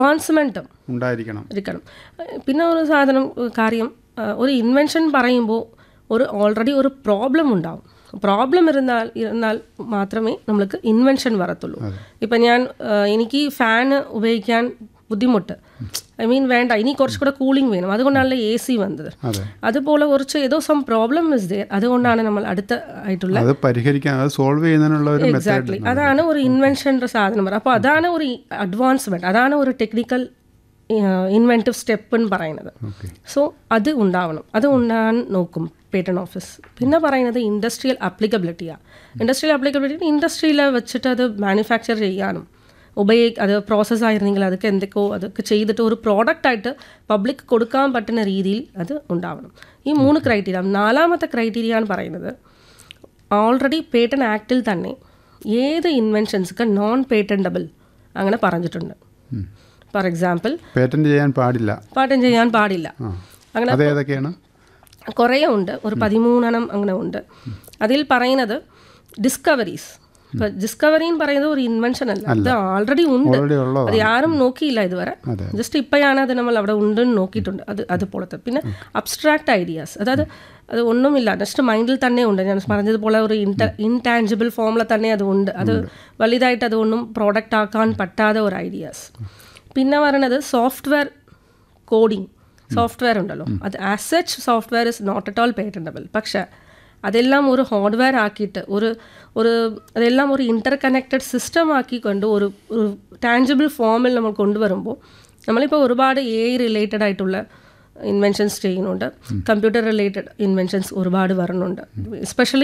അഡ്വാൻസ്മെൻറ്റും ഉണ്ടായിരിക്കണം ഇരിക്കണം പിന്നെ ഒരു സാധനം ഒരു കാര്യം ആ, ഒരു ഇൻവെൻഷൻ പറയുമ്പോൾ ഒരു ഓൾറെഡി ഒരു പ്രോബ്ലം ഉണ്ടാവും പ്രോബ്ലം ഇരുന്നാൽ ഇരുന്നാൽ മാത്രമേ നമ്മൾക്ക് ഇൻവെൻഷൻ വരത്തുള്ളൂ ഇപ്പം ഞാൻ ആ, എനിക്ക് ഫാന് ഉപയോഗിക്കാൻ ബുദ്ധിമുട്ട് ഐ മീൻ വേണ്ട ഇനി കുറച്ചുകൂടെ കൂളിംഗ് വേണം അതുകൊണ്ടാണല്ലോ എ സി വന്നത് അതെ അതുപോലെ കുറച്ച് ഏതോ സം പ്രോബ്ലം ഇസ് ദയർ അതുകൊണ്ടാണ് നമ്മൾ അടുത്ത ആയിട്ടുള്ള അത് പരിഹരിക്കാൻ അത് സോൾവ് ചെയ്യുന്നതിനുള്ള ഒരു മെത്തേഡ് എക്സാക്ട്ലി അതാണ് ഒരു ഇൻവെൻഷൻ്റെ സാധനം പറയുന്നത് അപ്പോൾ അതാണ് ഒരു അഡ്വാൻസ്മെൻറ്റ് അതാണ് ഒരു ടെക്നിക്കൽ ഇൻവെൻറ്റീവ് സ്റ്റെപ്പ് എന്ന് പറയുന്നത് ഓക്കെ സോ അത് ഉണ്ടാവണം അത് ഉണ്ടാകാൻ നോക്കും പേറ്റൺ ഓഫീസ് പിന്നെ പറയുന്നത് ഇൻഡസ്ട്രിയൽ അപ്ലിക്കബിലിറ്റിയാണ് ഇൻഡസ്ട്രിയൽ അപ്ലിക്കബിലിറ്റി ഇൻഡസ്ട്രിയിൽ വെച്ചിട്ട് അത് മാനുഫാക്ചർ ചെയ്യാനും ഉപയോഗി അത് പ്രോസസ്സ് ആയിരുന്നെങ്കിൽ അതൊക്കെ എന്തൊക്കെയോ അതൊക്കെ ചെയ്തിട്ട് ഒരു പ്രോഡക്റ്റായിട്ട് പബ്ലിക് കൊടുക്കാൻ പറ്റുന്ന രീതിയിൽ അത് ഉണ്ടാവണം ഈ മൂന്ന് ക്രൈറ്റീരിയ നാലാമത്തെ ക്രൈറ്റീരിയ എന്ന് പറയുന്നത് ഓൾറെഡി പേറ്റൻ ആക്റ്റിൽ തന്നെ ഏത് ഇൻവെൻഷൻസൊക്കെ നോൺ പേറ്റൻറ്റബിൾ അങ്ങനെ പറഞ്ഞിട്ടുണ്ട് ഫോർ എക്സാമ്പിൾ പേറ്റന്റ് ചെയ്യാൻ പാടില്ല പാട്ടം ചെയ്യാൻ പാടില്ല ആ അങ്ങനെ അത് ഏതൊക്കെയാണ് കുറേ ഉണ്ട് ഒരു പതിമൂന്നെണ്ണം അങ്ങനെ ഉണ്ട് അതിൽ പറയുന്നത് ഡിസ്കവറീസ് ഇപ്പൊ ഡിസ്കവറി എന്ന് പറയുന്നത് ഒരു ഇൻവെൻഷൻ അല്ല അത് ഓൾറെഡി ഉണ്ട് ഓൾറെഡി ഉള്ളോ അത് ആരും നോക്കിയില്ല ഇതുവരെ അതെ. ജസ്റ്റ് ഇപ്പോഴാണ് അത് നമ്മൾ അവിടെ ഉണ്ടെന്ന് നോക്കിയിട്ടുണ്ട് അത് അതുപോലത്തെ പിന്നെ അബ്സ്ട്രാക്ട് ഐഡിയാസ് അതായത് അത് ഒന്നുമില്ല ജസ്റ്റ് മൈൻഡിൽ തന്നെ ഉണ്ട് ഞാൻ പറഞ്ഞതുപോലെ ഒരു ഇൻട ഇൻടാഞ്ചിബിൾ ഫോമിൽ തന്നെ അത് ഉണ്ട് അത് വലുതായിട്ട് അത് ഒന്നും പ്രോഡക്റ്റ് ആക്കാൻ പറ്റാത്ത ഒരു ഐഡിയാസ് പിന്നെ പറയണത് സോഫ്റ്റ്വെയർ കോഡിംഗ് സോഫ്റ്റ്വെയർ ഉണ്ടല്ലോ അത് as such software is not at all patentable പക്ഷേ അതെല്ലാം ഒരു ഹാർഡ്വെയർ ആക്കിയിട്ട് ഒരു ഒരു അതെല്ലാം ഒരു ഇൻ്റർ കണക്റ്റഡ് സിസ്റ്റം ആക്കിക്കൊണ്ട് ഒരു ഒരു ടാഞ്ചിബിൾ ഫോമിൽ നമ്മൾ കൊണ്ടുവരുമ്പോൾ നമ്മളിപ്പോൾ ഒരുപാട് എ റിലേറ്റഡ് ആയിട്ടുള്ള ഇൻവെൻഷൻസ് ചെയ്യുന്നുണ്ട് കമ്പ്യൂട്ടർ റിലേറ്റഡ് ഇൻവെൻഷൻസ് ഒരുപാട് വരുന്നുണ്ട് എസ്പെഷ്യലി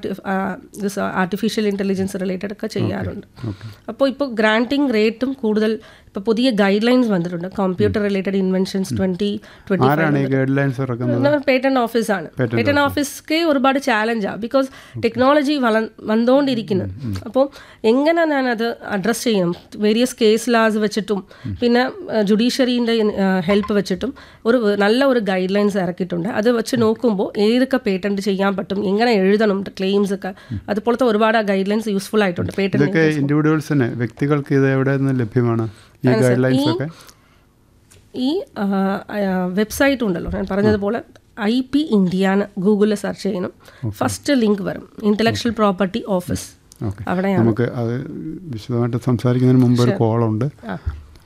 ആർട്ടിഫിഷ്യൽ ഇൻ്റലിജൻസ് റിലേറ്റഡ് ഒക്കെ ചെയ്യാറുണ്ട് അപ്പോൾ ഇപ്പോൾ ഗ്രാൻറ്റിംഗ് റേറ്റും കൂടുതൽ ഇപ്പോൾ പുതിയ ഗൈഡ് ലൈൻസ് വന്നിട്ടുണ്ട് computer related inventions twenty twenty ആരാണ് ഈ ഗൈഡ് ലൈൻസ് ഇറക്കുന്നത് പേറ്റന്റ് ഓഫീസാണ് പേറ്റന്റ് ഓഫീസ്ക്ക് ഒരുപാട് ചാലഞ്ചാണ് ബിക്കോസ് ടെക്നോളജി വള വന്നുകൊണ്ടിരിക്കുന്നു അപ്പോൾ എങ്ങനെ ഞാനത് അഡ്രസ്സ് ചെയ്യണം വേരിയസ് കേസ് ലാസ് വെച്ചിട്ടും പിന്നെ ജുഡീഷ്യറീൻ്റെ ഹെൽപ്പ് വെച്ചിട്ടും ഒരു നല്ല ഒരു ഗൈഡ് ലൈൻസ് ഇറക്കിയിട്ടുണ്ട് അത് വെച്ച് നോക്കുമ്പോൾ ഏതൊക്കെ പേറ്റന്റ് ചെയ്യാൻ പറ്റും എങ്ങനെ എഴുതണം ക്ലെയിംസ് ഒക്കെ അതുപോലത്തെ ഒരുപാട് ഗൈഡ് ലൈൻസ് യൂസ്ഫുൾ ആയിട്ടുണ്ട് പേറ്റന്റ് ഇതൊക്കെ ഇൻഡിവിജ്വൽസിന് വ്യക്തികൾക്ക് ഇത് എവിടെ നിന്ന് ലഭ്യമാണ് ഈ ഗൈഡ് ലൈൻസ് ഒക്കെ ഈ വെബ്സൈറ്റ് ഉണ്ടല്ലോ ഞാൻ പറഞ്ഞതുപോലെ ഐ പി ഇന്ത്യന്ന് ഗൂഗിളിൽ സെർച്ച് ചെയ്യണം ഫസ്റ്റ് ലിങ്ക് വരും ഇൻ്റലക്ച്വൽ പ്രോപ്പർട്ടി ഓഫീസ് ഓക്കെ അവിടെയാണ് നമുക്ക് അത് വിശദമായിട്ട് സംസാരിക്കുന്നതിന് മുമ്പ് ഒരു കോളുണ്ട് ആ.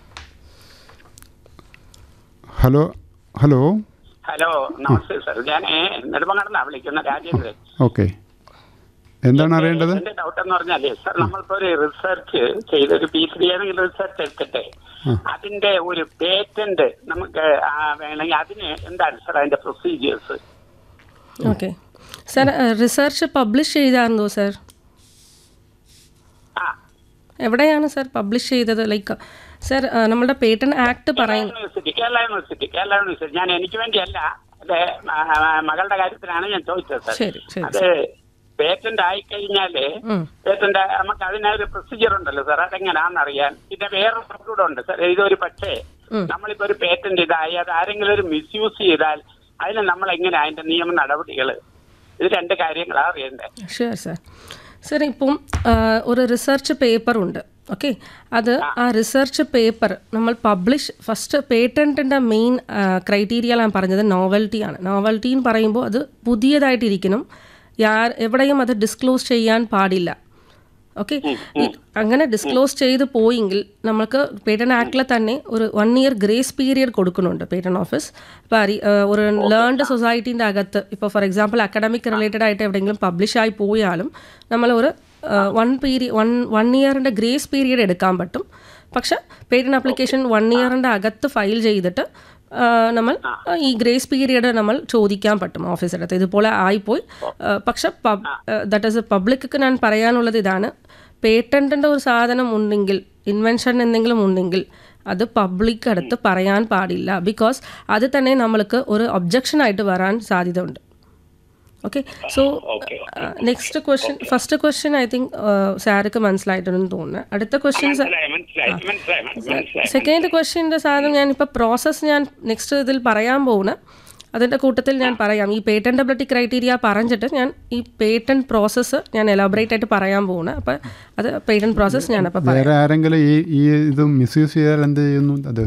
ഹലോ ഹലോ ഹലോ നമസ്തേ സർ ഞാൻ നെടുമങ്ങാടുന്നാ വിളിക്കുന്ന രാജേന്ദ്രൻ ഓക്കെ എന്താണ് അറിയേണ്ടത് എന്റെ ഡൗട്ട് എന്ന് പറഞ്ഞാലേ സർ നമ്മളിപ്പോ ഒരു റിസർച്ച് ചെയ്ത് ഒരു പി എച്ച് ഡി ആണെങ്കിൽ റിസർച്ച് എടുത്തിട്ട് അതിന്റെ ഒരു പേറ്റന്റ് നമുക്ക് ആ, വേണമെങ്കിൽ അതിന് എന്താണ് സർ അതിന്റെ procedures okay sir research publish ചെയ്തായിരുന്നോ സാർ ആ എവിടെയാണ് സാർ പബ്ലിഷ് ചെയ്തത് ലൈക്ക് സാർ നമ്മുടെ പേറ്റന്റ് ആക്ട് പറയുന്നു university Kerala university Kerala university ഞാൻ എനിക്ക് വേണ്ടിയല്ല എന്റെ ആ, ആ, മകളുടെ കാര്യത്തിലാണ് ഞാൻ ചോദിച്ചത് സർ ശരി ശരി അത് പേറ്റന്റ് ആയിക്കഴിഞ്ഞാല് ഉം. പേറ്റന്റ് നമുക്ക് അതിനൊരു പ്രൊസീജിയർ ഉണ്ടല്ലോ സാർ അതെങ്ങനെയാണെന്ന് അറിയാൻ പിന്നെ വേറെ കൂടെ ഉണ്ട് സാർ ഇതൊരു പക്ഷേ നമ്മളിപ്പോ ഒരു പേറ്റന്റ് ഇതായി അത് ആരെങ്കിലും ഒരു മിസ്യൂസ് ചെയ്താൽ അതിന് നമ്മൾ എങ്ങനെ അതിന്റെ നിയമ നടപടികൾ ഇത് രണ്ട് കാര്യങ്ങളാണ് അറിയണ്ടേ ഷുവർ സാർ സാർ ഇപ്പം ആ, ഒരു റിസർച്ച് പേപ്പർ ഉണ്ട് ഓക്കെ അത് ആ റിസർച്ച് പേപ്പർ നമ്മൾ പബ്ലിഷ് ഫസ്റ്റ് പേറ്റൻറ്റിൻ്റെ മെയിൻ ക്രൈറ്റീരിയ ഞാൻ പറഞ്ഞത് നോവൽറ്റിയാണ് നോവൽറ്റി എന്ന് പറയുമ്പോൾ അത് പുതിയതായിട്ടിരിക്കണം യാർ എവിടെയും അത് ഡിസ്ക്ലോസ് ചെയ്യാൻ പാടില്ല ഓക്കെ അങ്ങനെ ഡിസ്ക്ലോസ് ചെയ്ത് പോയെങ്കിൽ നമുക്ക് പേറ്റൻ ആക്ടിൽ തന്നെ ഒരു വൺ ഇയർ ഗ്രേസ് പീരിയഡ് കൊടുക്കുന്നുണ്ട് പേറ്റൻ ഓഫീസ് ഇപ്പോൾ അറി ആ, ഒരു ലേൺഡ് സൊസൈറ്റീൻ്റെ അകത്ത് ഇപ്പോൾ ഫോർ എക്സാമ്പിൾ അക്കാഡമിക് റിലേറ്റഡ് ആയിട്ട് എവിടെയെങ്കിലും പബ്ലിഷ് ആയി പോയാലും നമ്മൾ ഒരു വൺ പീരിയഡ് വൺ വൺ ഇയറിൻ്റെ ഗ്രേസ് പീരിയഡ് എടുക്കാൻ പറ്റും പക്ഷെ പേറ്റൻ ആപ്ലിക്കേഷൻ വൺ ഇയറിൻ്റെ അകത്ത് ഫയൽ ചെയ്തിട്ട് ആ, നമ്മൾ ആ, ഈ ഗ്രേസ് പീരിയഡ് നമ്മൾ ചോദിക്കാൻ പറ്റും ഓഫീസിൻ്റെ അടുത്ത് ഇതുപോലെ ആയിപ്പോയി ആ, പക്ഷെ ദാറ്റ് ഈസ് പബ്ലിക്ക് ഞാൻ പറയാനുള്ളത് ഇതാണ് പേറ്റൻറ്റിൻ്റെ ഒരു സാധനം ഉണ്ടെങ്കിൽ ഇൻവെൻഷൻ എന്തെങ്കിലും ഉണ്ടെങ്കിൽ അത് പബ്ലിക് അടുത്ത് പറയാൻ പാടില്ല ബിക്കോസ് അത് തന്നെ നമ്മൾക്ക് ഒരു ഒബ്ജക്ഷൻ ആയിട്ട് വരാൻ സാധ്യത ഉണ്ട് okay so next question first question I think സാർക്ക് മനസ്സിലായിട്ടുണ്ടെന്ന് തോന്നുന്നു അടുത്ത ക്വസ്റ്റ്യൻ മനസ്സിലായി മനസ്സിലായി മനസ്സിലായി മനസ്സിലായി സെക്കൻഡ് ക്വസ്റ്റ്യൻ്റെ സാധനം ഞാനിപ്പോൾ പ്രോസസ്സ് ഞാൻ നെക്സ്റ്റ് ഇതിൽ പറയാൻ പോകുന്ന അതിൻ്റെ കൂട്ടത്തിൽ ഞാൻ പറയാം ഈ പേറ്റൻറ്റബിലിറ്റി ക്രൈറ്റീരിയ പറഞ്ഞിട്ട് ഞാൻ ഈ പേറ്റൻറ്റ് പ്രോസസ്സ് ഞാൻ എലാബറേറ്റ് ആയിട്ട് പറയാൻ പോകുന്നത് അപ്പോൾ അത് പേറ്റൻറ്റ് പ്രോസസ്സ് ഞാനപ്പോൾ പറയാം വേറെ ആരെങ്കിലും ഈ ഈ ഇത് മിസ്യൂസ് ചെയ്താൽ എന്ത് ചെയ്യുന്നു അത്